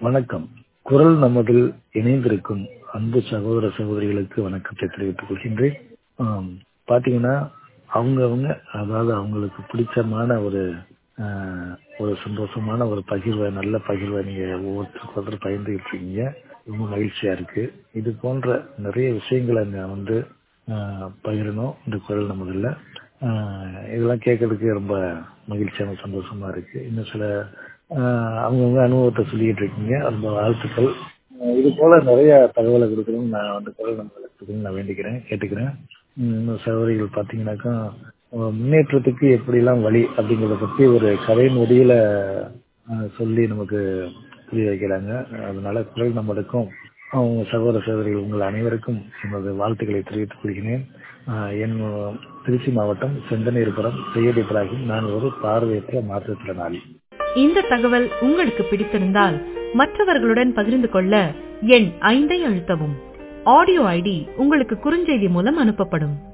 வணக்கம் குரல் நமதில் இணைந்திருக்கும் அன்பு சகோதர சகோதரிகளுக்கு வணக்கத்தை தெரிவித்துக் கொள்கின்றேன் ஆம், பாத்தீங்கன்னா அவங்கவங்க அதாவது அவங்களுக்கு பிடிச்சமான ஒரு ஆஹ், ஒரு சந்தோஷமான ஒரு பகிர்வை நல்ல பகிர்வை நீங்க ஒவ்வொருத்தருக்கு ஒருத்தர் பகிர்ந்துகிட்டு இருக்கீங்க ரொம்ப மகிழ்ச்சியா இருக்கு இது போன்ற நிறைய விஷயங்களை நான் வந்து ஆஹ், பகிரணும் இந்த குரல் நமதில் இதெல்லாம் கேட்கறதுக்கு ரொம்ப மகிழ்ச்சியான சந்தோஷமா இருக்கு இன்னும் சில ஆஹ், அவங்கவங்க அனுபவத்தை சொல்லிட்டு இருக்கீங்க ரொம்ப வாழ்த்துக்கள் ஆஹ், இது போல நிறைய தகவலை கொடுக்கணும்னு நான் வந்து குரல் நமதில் நான் வேண்டிக்கிறேன் கேட்டுக்கிறேன் உம், இன்னும் சகோதரிகள் பார்த்தீங்கன்னாக்கா ஆஹ், முன்னேற்றத்துக்கு எப்படிலாம் வழி அப்படிங்கிறத பற்றி ஒரு கதை நொடியில ஆஹ், சொல்லி நமக்கு புரிய வைக்கிறாங்க அதனால குரல் நம்மளுக்கும் அவங்க சகோதர சகோதரிகள் உங்கள் அனைவருக்கும் எனது வாழ்த்துக்களை தெரிவித்துக் கொள்கிறேன் ஆஹ், என் திருச்சி மாவட்டம் செந்தனீர்புரம் செய்யடி இப்ராஹிம் நான் ஒரு பார்வையற்ற மாற்றுத்திறனாளி இந்த தகவல் உங்களுக்கு பிடித்திருந்தால் மற்றவர்களுடன் பகிர்ந்து கொள்ள எண் ஐந்தை அழுத்தவும் ஆடியோ ஐடி உங்களுக்கு குறுஞ்செய்தி மூலம் அனுப்பப்படும்